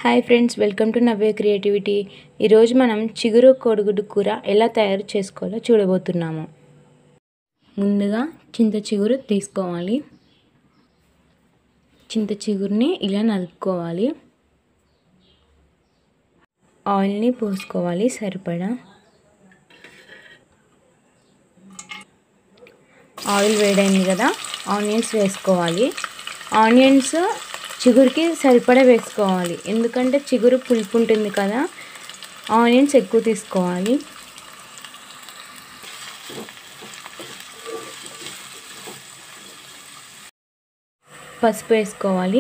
hi friends welcome to నవ్వే creativity ఈరోజు మనం చిగురు కోడిగుడ్డు కూర ఎలా తయారు చేసుకోవాలో చూడబోతున్నాము ముందుగా చింత చిగురు తీసుకోవాలి చింత చిగురుని ఇలా నలుపుకోవాలి ఆయిల్ని పోసుకోవాలి సరిపడా ఆయిల్ వేడైంది కదా ఆనియన్స్ వేసుకోవాలి ఆనియన్స్ చిగురికి సరిపడా వేసుకోవాలి ఎందుకంటే చిగురు పులుపు ఉంటుంది కదా ఆనియన్స్ ఎక్కువ తీసుకోవాలి పసుపు వేసుకోవాలి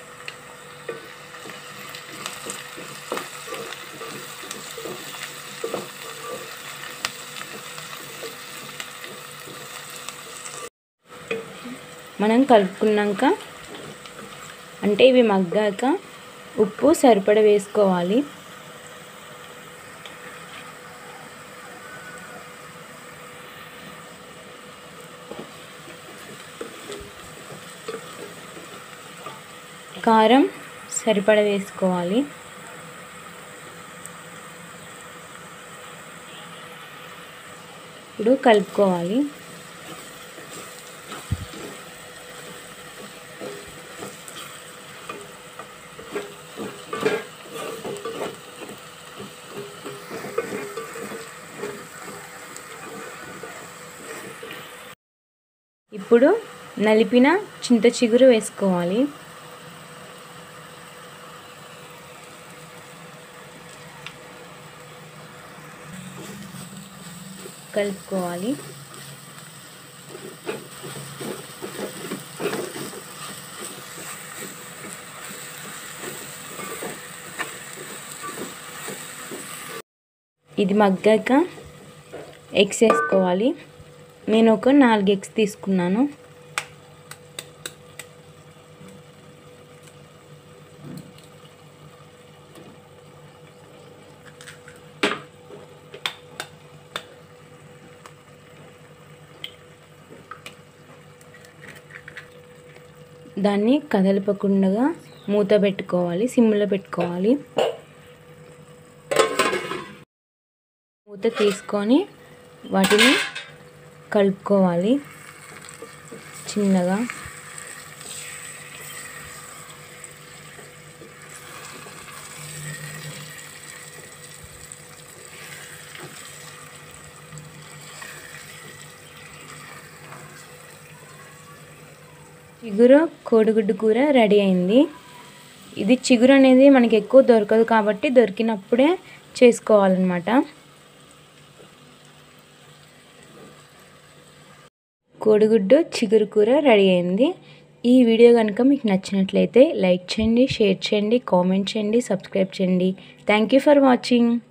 మనం కలుపుకున్నాక అంటే ఇవి మగ్గాక ఉప్పు సరిపడ వేసుకోవాలి కారం సరిపడ వేసుకోవాలి ఇప్పుడు కలుపుకోవాలి ఇప్పుడు నలిపిన చింత చిగురు వేసుకోవాలి కలుపుకోవాలి ఇది మగ్గాక ఎగ్స్ వేసుకోవాలి నేను ఒక నాలుగు ఎగ్స్ తీసుకున్నాను దాన్ని కదలపకుండా మూత పెట్టుకోవాలి సిమ్లో పెట్టుకోవాలి మూత తీసుకొని వాటిని కలుపుకోవాలి చిన్నగా చిగురు కోడిగుడ్డు కూర రెడీ అయింది ఇది చిగురు అనేది మనకి ఎక్కువ దొరకదు కాబట్టి దొరికినప్పుడే చేసుకోవాలన్నమాట కోడిగుడ్డు చిగురు కూర రెడీ అయింది ఈ వీడియో కనుక మీకు నచ్చినట్లయితే లైక్ చేయండి షేర్ చేయండి కామెంట్ చేయండి సబ్స్క్రైబ్ చేయండి థ్యాంక్ యూ ఫర్ వాచింగ్